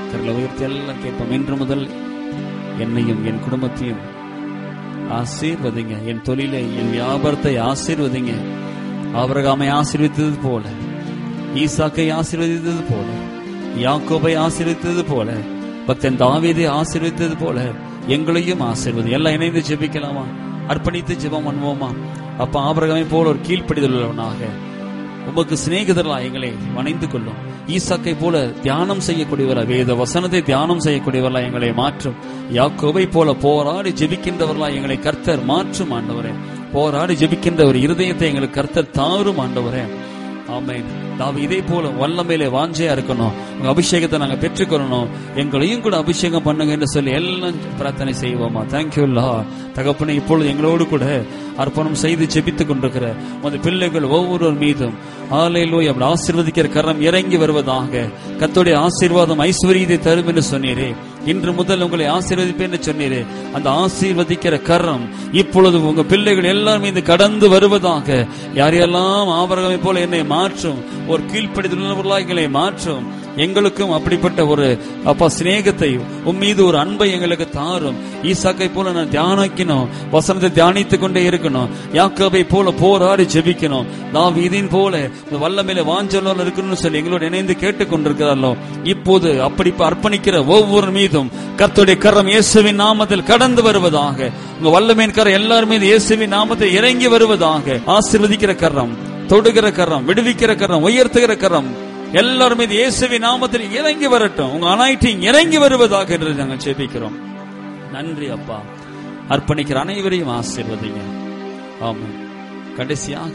கரங்களை உயர்த்தி எல்லாம் கேட்போம் இன்று முதல் என்னையும் என் குடும்பத்தையும் ஆசீர்வதிங்க என் தொழிலை என் வியாபாரத்தை ஆசீர்வதிங்க ஆபிரகாமை ஆசீர்வதித்தது போல ஈசாக்கை ஆசீர்வதித்தது போல யாக்கோபை ஆசீர்வதித்தது போல பக்தன் தாவீதை ஆசீர்வதித்தது போல எங்களையும் ஆசீர்வதி எல்லாம் இணைந்து ஜெபிக்கலாமா அர்ப்பணித்து ஜெபம் பண்ணுவோமா அப்ப ஆபிரகாமை போல ஒரு கீழ்ப்படிதல் உள்ளவனாக உமக்கு சிநேகிதர்களா எங்களை வணைந்து கொள்ளும் ஈசாக்கை போல தியானம் செய்யக்கூடியவரா வேத வசனத்தை தியானம் செய்யக்கூடியவர்களா எங்களை மாற்றும் யாக்கோவை போல போராடி ஜெபிக்கின்றவர்களா எங்களை கர்த்தர் மாற்றும் ஆண்டவரே போராடி ஜெபிக்கின்ற ஒரு இருதயத்தை எங்களுக்கு கர்த்தர் தாரும் ஆண்டவரே ஆமென் நாம் இதே போல வல்லமையிலே வாஞ்சையா இருக்கணும் உங்க அபிஷேகத்தை நாங்க பெற்றுக்கொள்ளணும் எங்களையும் கூட அபிஷேகம் பண்ணுங்க என்று சொல்லி எல்லாம் பிரார்த்தனை செய்வோமா தேங்க்யூ லா தகப்பனே இப்பொழுது எங்களோடு கூட அர்ப்பணம் செய்து ஜெபித்துக் கொண்டிருக்கிற உமது பிள்ளைகள் ஒவ்வொருவர் மீதும் ஆலையிலோய் அப்படி ஆசீர்வதிக்கிற கரம் இறங்கி வருவதாக கத்தோடைய ஆசீர்வாதம் ஐஸ்வர்யத்தை தரும் என்று சொன்னீரே இன்று முதல் உங்களை ஆசீர்வதிப்பேன் என்று சொன்னீரே அந்த ஆசீர்வதிக்கிற கரம் இப்பொழுது உங்க பிள்ளைகள் எல்லார் மீது கடந்து வருவதாக யாரையெல்லாம் ஆபரகமை போல என்னை மாற்றும் ஒரு கீழ்ப்படிதல் உள்ளவர்களாக எங்களை மாற்றும் எங்களுக்கும் அப்படிப்பட்ட ஒரு அப்பா சிநேகத்தை உன் மீது ஒரு அன்பை எங்களுக்கு தாரும் ஈசாக்கை போல நான் தியானிக்கணும் வசனத்தை தியானித்துக் கொண்டே இருக்கணும் யாக்கோபை போல போராடி ஜெபிக்கணும் நாம் இதன் போல இந்த வல்லமையில வாஞ்சலோல் இருக்கணும்னு சொல்லி எங்களோட இணைந்து கேட்டுக்கொண்டிருக்கிறாரோ இப்போது அப்படி அர்ப்பணிக்கிற ஒவ்வொரு மீதும் கர்த்தருடைய கரம் இயேசுவின் நாமத்தில் கடந்து வருவதாக உங்க வல்லமையின் கரம் எல்லார் மீது இயேசுவின் நாமத்தில் இறங்கி வருவதாக ஆசீர்வதிக்கிற கரம் தொடுகிற கரம் விடுவிக்கிற கரம் உயர்த்துகிற கரம் எல்லார் மீது இயேசுவின் நாமத்தில் இறங்கி வரட்டும் உங்க அனைத்தையும் இறங்கி வருவதாக என்று நாங்கள் ஜெபிக்கிறோம் நன்றி அப்பா அர்ப்பணிக்கிற அனைவரையும் ஆசீர்வதிங்க ஆமாம் கடைசியாக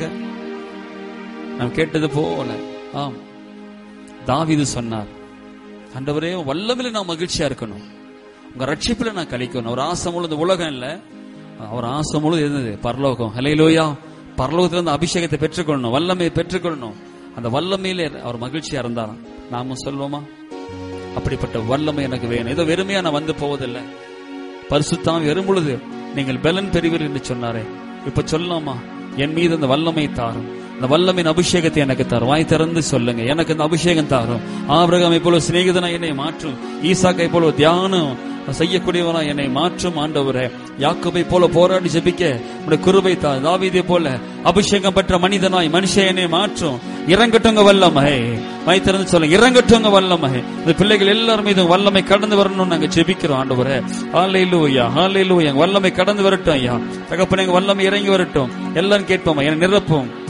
நாம் கேட்டது போல ஆம் தாவீது சொன்னார் ஆண்டவரே வல்லமில்ல நான் மகிழ்ச்சியா இருக்கணும் உங்க ரட்சிப்புல நான் கழிக்கணும் ஒரு ஆசை முழுது உலகம் இல்ல அவர் ஆசை முழுது இருந்தது பரலோகம் ஹலையிலோயா பரலோகத்துல இருந்து அபிஷேகத்தை பெற்றுக்கொள்ளணும் வல்லமையை பெற்றுக்கொள்ளணும் அந்த வல்லமையிலே அவர் மகிழ்ச்சியா இருந்தாராம் நாமும் சொல்லுவோமா அப்படிப்பட்ட வல்லமை எனக்கு வேணும் ஏதோ வெறுமையா நான் வந்து போவதில்லை பரிசுத்தாம் வரும் பொழுது நீங்கள் பலன் பெறுவீர்கள் என்று சொன்னாரே இப்ப சொல்லலாமா என் மீது அந்த வல்லமை தாரும் இந்த வல்லமின் அபிஷேகத்தை எனக்கு தாரும் வாய் திறந்து சொல்லுங்க எனக்கு இந்த அபிஷேகம் தாரும் ஆபிரகாமை போல சிநேகிதனா என்னை மாற்றும் ஈசாக்கை போல தியானம் செய்யக்கூடியவனா என்னை மாற்றும் ஆண்டவரே யாக்கோபை போல போராடி ஜெபிக்க உடைய குருபை தா தாவீதை போல அபிஷேகம் பெற்ற மனிதனாய் மனுஷன் என்னை மாற்றும் இறங்கட்டுங்க வல்லமை வாய் திறந்து சொல்லுங்க இறங்கட்டுங்க வல்லமை இந்த பிள்ளைகள் எல்லாரும் மீதும் வல்லமை கடந்து வரணும்னு நாங்க ஜெபிக்கிறோம் ஆண்டவரே ஹalleluya ஹalleluya வல்லமை கடந்து வரட்டும் ஐயா தகப்பனே எங்க வல்லமை இறங்கி வரட்டும் எல்லாரும் கேட்போம் என்னை நிரப்பும்